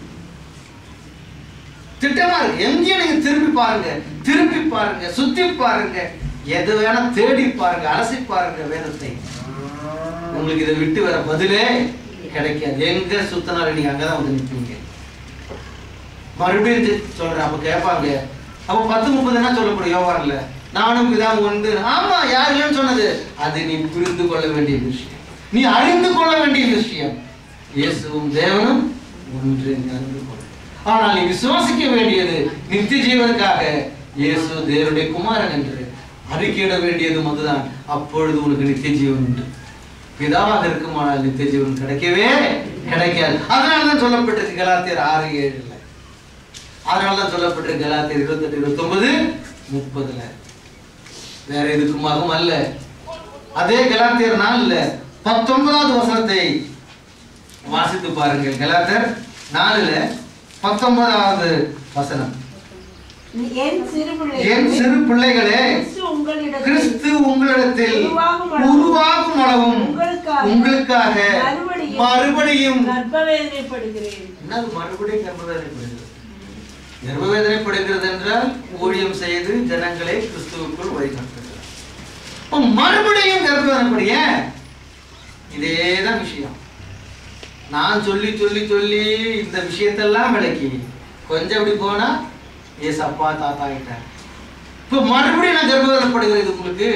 திட்டமா இருக்கு எங்கேயும் நீங்க திரும்பி பாருங்க திருப்பி பாருங்க சுத்தி பாருங்க எது வேணா தேடி பாருங்க அலசி பாருங்க வேதத்தை உங்களுக்கு இதை விட்டு வர பதிலே கிடைக்காது எங்க சுத்தினாலும் நீங்க அங்கதான் வந்து நிற்பீங்க மறுபடியும் இது சொல்றேன் அப்ப கேட்பாங்க அப்ப பத்து முப்பது என்ன சொல்லப்படும் யோவான்ல நானும் பிதாவும் உண்டு ஆமா யார் இல்லைன்னு சொன்னது அது நீ புரிந்து கொள்ள வேண்டிய விஷயம் நீ அறிந்து கொள்ள வேண்டிய விஷயம் இயேசுவும் தேவனும் ஒன்று நீ அறிந்து கொள்ள ஆனால் நீ விசுவாசிக்க வேண்டியது நித்திய ஜீவனுக்காக இயேசு தேவனுடைய குமாரன் என்று அறிக்கையிட வேண்டியதும் அதுதான் அப்பொழுது உனக்கு நித்திய ஜீவன் உண்டு பிதாவாக இருக்குமானால் நித்திய ஜீவன் கிடைக்கவே கிடைக்காது அதனால தான் சொல்லப்பட்டிருக்கு கலாத்தியர் ஆறு ஏழுல அதனால தான் சொல்லப்பட்டிருக்கு கலாத்தியர் இருபத்தெட்டு இருபத்தொன்பது முப்பதுல வேற எதுக்குமாகவும் அல்ல அதே கலாத்தியர் நாள்ல பத்தொன்பதாவது வசனத்தை வாசித்து பாருங்கள் கலாத்தியர் நாலுல பத்தொன்பதாவது வசனம் என் சிறு என் சிறு பிள்ளைகளே கிறிஸ்து உங்களிடத்தில் கிறிஸ்து உங்களிடத்தில் உருவாகும் அளவும் உருவாகும் அளவும் உங்களுக்காக உங்களுக்காக மறுபடியும் மறுபடியும் கர்ப்பவேதனைப்படுகிறேன் என்னது மறுபடியும் கர்ப்பவேதனைப்படுகிறது கர்ப்பவேதனைப்படுகிறது என்றால் ஊழியம் செய்து ஜனங்களை கிறிஸ்துவுக்குள் வழிநடத்துகிறது அப்ப மறுபடியும் கர்ப்பவேதனைப்படிய இதேதான் விஷயம் நான் சொல்லி சொல்லி சொல்லி இந்த விஷயத்தெல்லாம் விளக்கி கொஞ்சம் அப்படி போனா ஏசு அப்பா தாத்தா ஆயிட்டார் இப்ப மறுபடியும் நான் கர்ப்பவேதனைப்படுகிறது உங்களுக்கு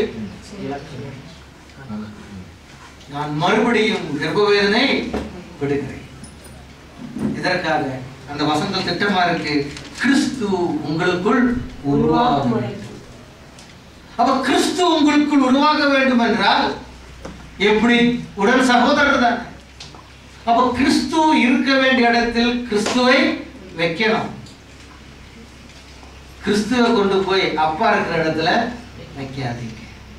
நான் மறுபடியும் கர்ப்பவேதனை விடுகிறேன் இதற்காக அந்த வசந்தம் திட்டமா இருக்கு கிறிஸ்து உங்களுக்குள் உருவாக வேண்டும் அப்ப கிறிஸ்து உங்களுக்குள் உருவாக வேண்டும் என்றால் எப்படி உடன் சகோதரர் தான் அப்ப கிறிஸ்து இருக்க வேண்டிய இடத்தில் கிறிஸ்துவை வைக்கணும் கிறிஸ்துவை கொண்டு போய் அப்பா இருக்கிற இடத்துல வைக்காதீங்க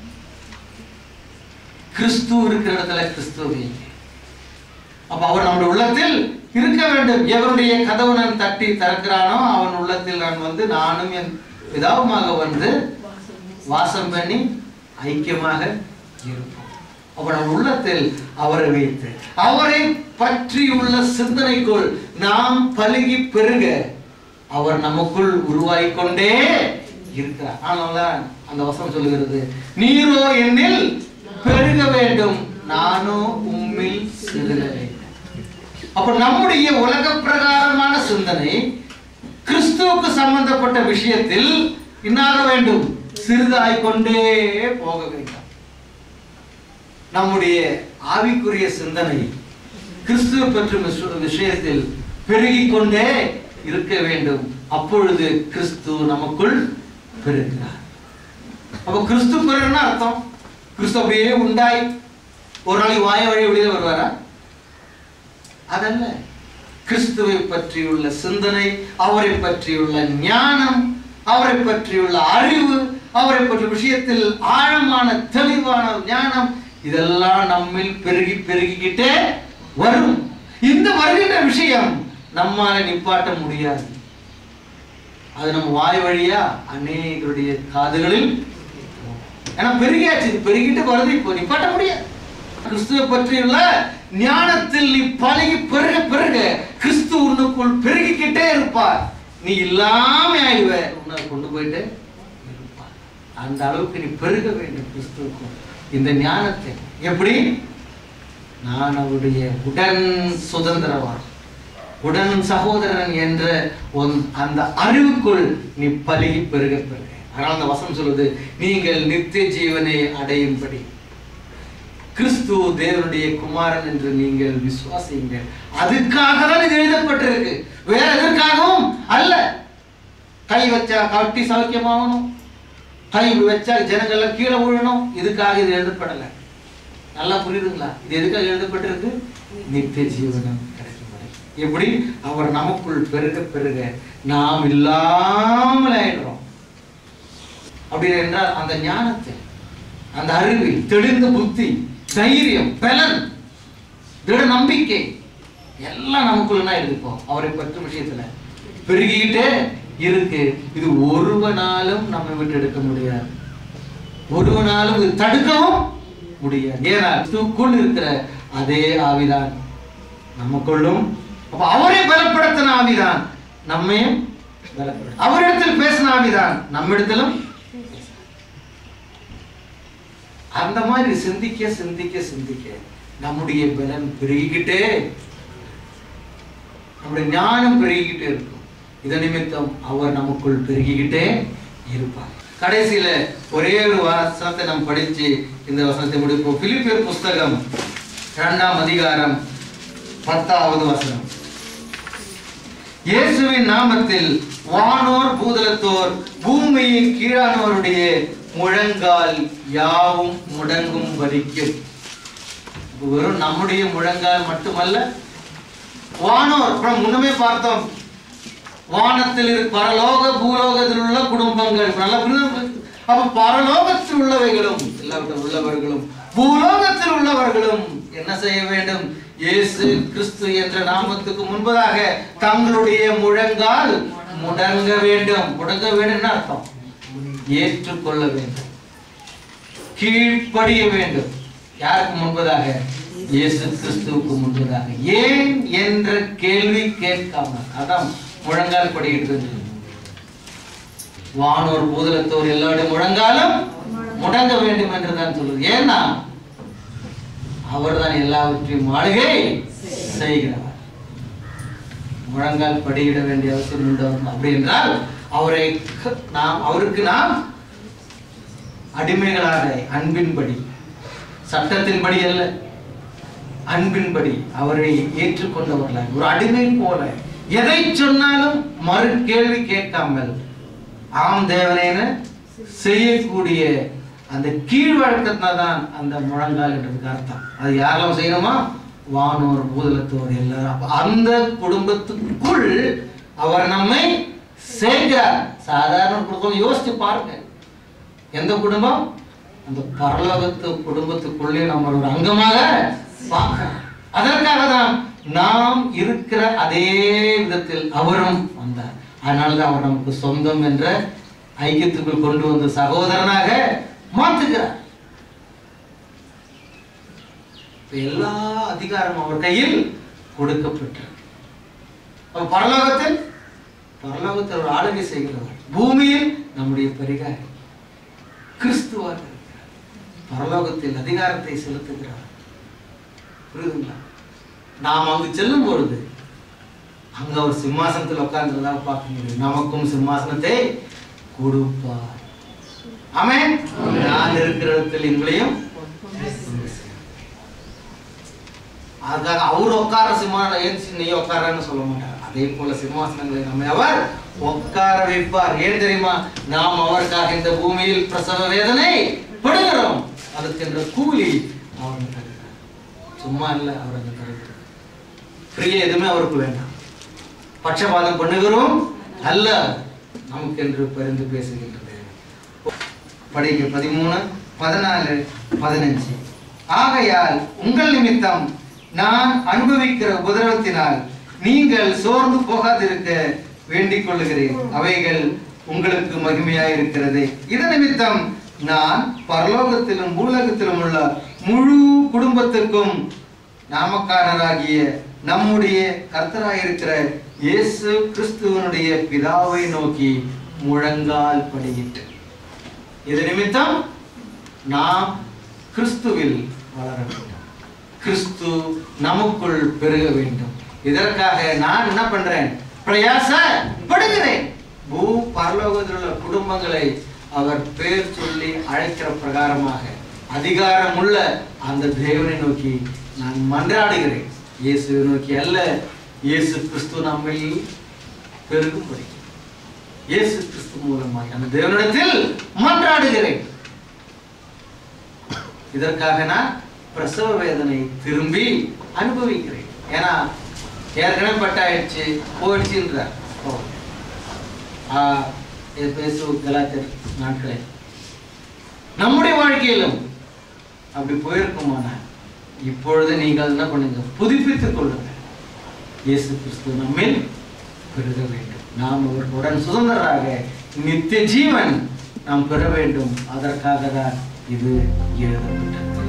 கிறிஸ்து இருக்கிற இடத்துல கிறிஸ்துவ வைங்க அப்ப அவர் நம்முடைய உள்ளத்தில் இருக்க வேண்டும் எவருடைய கதவு நான் தட்டி திறக்கிறானோ அவன் உள்ளத்தில் நான் வந்து நானும் என் பிதாவுமாக வந்து வாசம் பண்ணி ஐக்கியமாக இருப்போம் அப்ப நம் உள்ளத்தில் அவரை வைத்து அவரை பற்றியுள்ள சிந்தனைக்குள் நாம் பருகி பெருக அவர் நமக்குள் உருவாகிக் கொண்டே இருக்கிறார் ஆனால்தான் அந்த வசனம் சொல்லுகிறது நீரோ என்னில் பெருக வேண்டும் நானோ உம்மில் சிறுக வேண்டும் அப்ப நம்முடைய உலக பிரகாரமான சிந்தனை கிறிஸ்துவுக்கு சம்பந்தப்பட்ட விஷயத்தில் என்னாக வேண்டும் சிறிதாய் கொண்டே போக வேண்டும் நம்முடைய ஆவிக்குரிய சிந்தனை கிறிஸ்துவ பற்றும் விஷ- விஷயத்தில் பெருகிக் கொண்டே இருக்க வேண்டும் அப்பொழுது கிறிஸ்து நமக்குள் பெருகிறார் அப்ப கிறிஸ்து பெருகுன்னா அர்த்தம் கிறிஸ்து அப்படியே உண்டாய் ஒரு நாளைக்கு வாய வழி வெளியே வருவாரா அதல்ல கிறிஸ்துவை பற்றியுள்ள சிந்தனை அவரை பற்றியுள்ள ஞானம் அவரை பற்றியுள்ள அறிவு அவரை பற்றிய விஷயத்தில் ஆழமான தெளிவான ஞானம் இதெல்லாம் நம்மில் பெருகி பெருகிக்கிட்டே வரும் இந்த வருகின்ற விஷயம் நம்மால நிப்பாட்ட முடியாது அது நம்ம வாய் வழியா அநேகருடைய காதுகளில் ஏன்னா பெருகியாச்சு இது பெருகிட்டு வருது இப்போ நிப்பாட்ட முடியாது கிறிஸ்துவை பற்றியுள்ள ஞானத்தில் நீ பழகி பெருக பெருக கிறிஸ்து உன்னுக்குள் பெருகிக்கிட்டே இருப்பார் நீ இல்லாம ஆயிடுவ உன்னை கொண்டு போயிட்டு இருப்பார் அந்த அளவுக்கு நீ பெருக வேண்டும் கிறிஸ்துவுக்கும் இந்த ஞானத்தை எப்படி நான் அவருடைய உடன் சுதந்திரவான் உடன் சகோதரன் என்ற ஒன்- அந்த அறிவுக்குள் நீ பழகி பெருக பெருக அதனால அந்த வசனம் சொல்லுது நீங்கள் நித்திய ஜீவனை அடையும்படி கிறிஸ்து தேவனுடைய குமாரன் என்று நீங்கள் விசுவாசியுங்கள் அதுக்காக தான் இது எழுதப்பட்டிருக்கு வேற எதற்காகவும் அல்ல கை வச்சா கட்டி சௌக்கியமாகணும் கை இப்படி வச்சா ஜனங்கள் எல்லாம் கீழே விழணும் இதுக்காக இது எழுதப்படலை நல்லா புரியுதுங்களா இது எதுக்காக எழுதப்பட்டிருக்கு நித்திய ஜீவனம் கிடைக்கும் வரை. எப்படி அவர் நமக்குள் பெருக பெருக நாம் இல்லாமல் ஆயிடுறோம் அப்படி என்றால் அந்த ஞானத்தை அந்த அறிவில் தெளிந்த புத்தி தைரியம் பலன் திட நம்பிக்கை எல்லாம் நமக்குள்ள இருக்குப்போ அவரை பற்றி விஷயத்துல பெருகிக்கிட்டே இருக்கு இது ஒருவனாலும் நம்மை விட்டு எடுக்க முடியாது ஒருவனாலும் இது தடுக்கவும் முடியாது ஏன்னா கிறிஸ்துவுக்குள் இருக்கிற அதே ஆவிதான் நமக்குள்ளும் அப்ப அவரை பலப்படுத்தின ஆவிதான் நம்மையும் பலப்படுத்தும் அவரிடத்தில் பேசின ஆவிதான் நம்மிடத்திலும் அந்த மாதிரி சிந்திக்க சிந்திக்க சிந்திக்க நம்முடைய பலன் பெருகிக்கிட்டே நம்முடைய ஞானம் பெருகிக்கிட்டே இருக்கும் இத நிமித்தம் அவர் நமக்குள் பெருகிக்கிட்டே இருப்பார் கடைசியில ஒரே ஒரு வசனத்தை நாம் படிச்சு இந்த வசனத்தை முடிப்போம் பிலிப்பியர் புஸ்தகம் இரண்டாம் அதிகாரம் பத்தாவது வசனம் இயேசுவின் நாமத்தில் வானோர் பூதலத்தோர் பூமியின் கீழானோருடைய முழங்கால் யாவும் முடங்கும் வரைக்கும் வெறும் நம்முடைய முழங்கால் மட்டுமல்ல வானோர் அப்புறம் முன்னமே பார்த்தோம் வானத்தில் இரு- பரலோக பூலோகத்தில் உள்ள குடும்பங்கள் நல்ல புரியுதா? அப்ப பரலோகத்தில் உள்ளவைகளும் எல்லாவற்றை உள்ளவர்களும் பூலோகத்தில் உள்ளவர்களும் என்ன செய்ய வேண்டும் இயேசு கிறிஸ்து என்ற நாமத்துக்கு முன்பதாக தங்களுடைய முழங்கால் முடங்க வேண்டும் முடங்க வேண்டும் அர்த்தம் ஏற்றுக்கொள்ள வேண்டும் கீழ்ப்படிய வேண்டும் யாருக்கு முன்பதாக இயேசு கிறிஸ்துவுக்கு முன்பதாக ஏன் என்ற கேள்வி கேட்காமல் அதான் முழங்கால் படிக்கிறது வானோர் பூதலத்தோர் எல்லாருடைய முழங்காலும் முடங்க வேண்டும் என்று தான் சொல்லுது ஏன்னா அவர்தான் எல்லாவற்றையும் ஆளுகை செய்கிறவர் முழங்கால் படியிட வேண்டிய அவசியம் உண்டு அவருக்கு. அப்படி என்றால் அவரை க- நாம் அவருக்கு நாம் அடிமைகளாக அன்பின்படி சட்டத்தின்படி அல்ல அன்பின்படி அவரை ஏற்றுக்கொண்டவர்களாக ஒரு அடிமை போல எதை சொன்னாலும் மறு கேள்வி கேட்காமல் ஆம் தேவனேன செய்யக்கூடிய அந்த கீழ்வழக்கத்தினால தான் அந்த முழங்கால் என்றதுக்கு அர்த்தம் அது யாரெல்லாம் செய்யணுமா வானோர் பூதலத்தோர் எல்லாரும் அப்ப அந்த குடும்பத்துக்குள் அவர் நம்மை சேர்க்கிறார் சாதாரண குடும்பம் யோசிச்சு பாருங்க எந்த குடும்பம் அந்த பரலோகத்து குடும்பத்துக்குள்ளே நம்ம ஒரு அங்கமாக பார்க்கிறோம் அதற்காக தான் நாம் இருக்கிற அதே விதத்தில் அவரும் வந்தார் அதனாலதான் அவர் நமக்கு சொந்தம் என்ற ஐக்கியத்துக்குள் கொண்டு வந்து சகோதரனாக மாற்றுகிறார் இப்ப எல்லா அதிகாரமும் அவர் கையில் கொடுக்கப்பட்டது அப்ப பரலோகத்தில் பரலோகத்தில் ஒரு ஆளுகை செய்கிறவர் பூமியில் நம்முடைய பரிகாரி கிறிஸ்துவாக இருக்கிறார் பரலோகத்தில் அதிகாரத்தை செலுத்துகிறார் புரியுதுங்களா நாம் அங்கு செல்லும் பொழுது அங்க அவர் சிம்மாசனத்தில் உட்கார்ந்துருந்தா பார்க்க முடியும் நமக்கும் சிம்மாசனத்தை கொடுப்பார் ஆமென் நான் இருக்கிற இடத்தில் எங்களையும் அதுக்காக அவர் உட்கார சிம்மாசனம் ஏன் நீ உட்காரன்னு சொல்ல மாட்டார் அதே போல சிம்மாசனங்களை நம்மை அவர் உட்கார வைப்பார் ஏன் தெரியுமா நாம் அவருக்காக இந்த பூமியில் பிரசவ வேதனை படுகிறோம் அதுக்கென்ற கூலி அவர் தருகிறார் சும்மா இல்லை அவர் அங்க தருகிறார் ஃப்ரீயா எதுவுமே அவருக்கு வேண்டாம் பட்சபாதம் பண்ணுகிறோம் அல்ல நமக்கென்று பரிந்து பேசுகின்றது படிங்க பதிமூணு பதினாலு பதினஞ்சு ஆகையால் உங்கள் நிமித்தம் நான் அனுபவிக்கிற உபதிரவத்தினால் நீங்கள் சோர்ந்து போகாதிருக்க வேண்டிக் கொள்ளுகிறேன் அவைகள் உங்களுக்கு மகிமையாயிருக்கிறது இது நிமித்தம் நான் பரலோகத்திலும் பூலகத்திலும் உள்ள முழு குடும்பத்திற்கும் நாமக்காரராகிய நம்முடைய கர்த்தராயிருக்கிற இயேசு கிறிஸ்துவனுடைய பிதாவை நோக்கி முழங்கால் படியிட்டு இது நிமித்தம் நாம் கிறிஸ்துவில் வளர வேண்டும் கிறிஸ்து நமக்குள் பெருக வேண்டும் இதற்காக நான் என்ன பண்றேன் பிரயாசப்படுகிறேன் பூ பரலோகத்தில் உள்ள குடும்பங்களை அவர் பேர் சொல்லி அழைக்கிற பிரகாரமாக அதிகாரமுள்ள அந்த தேவனை நோக்கி நான் மன்றாடுகிறேன் இயேசுவை நோக்கி அல்ல இயேசு கிறிஸ்து நம்மில் பெருகும்படி இயேசு கிறிஸ்து மூலமாக அந்த தேவனிடத்தில் மன்றாடுகிறேன் இதற்காக நான் பிரசவ வேதனை திரும்பி அனுபவிக்கிறேன் ஏன்னா ஏற்கனவே பட்டாயிடுச்சு போயிடுச்சுன்றார் ஓ. ஆ, இது பேசு கலாச்சர் நாட்களே நம்முடைய வாழ்க்கையிலும் அப்படி போயிருக்குமானா இப்பொழுது நீங்கள் என்ன பண்ணுங்க புதுப்பித்துக் கொள்ளுங்க இயேசு கிறிஸ்து நம்மில் பெருக வேண்டும் நாம் அவர்களுடன் சுதந்திரராக நித்திய ஜீவன் நாம் பெற வேண்டும் அதற்காக தான் இது எழுதப்பட்டது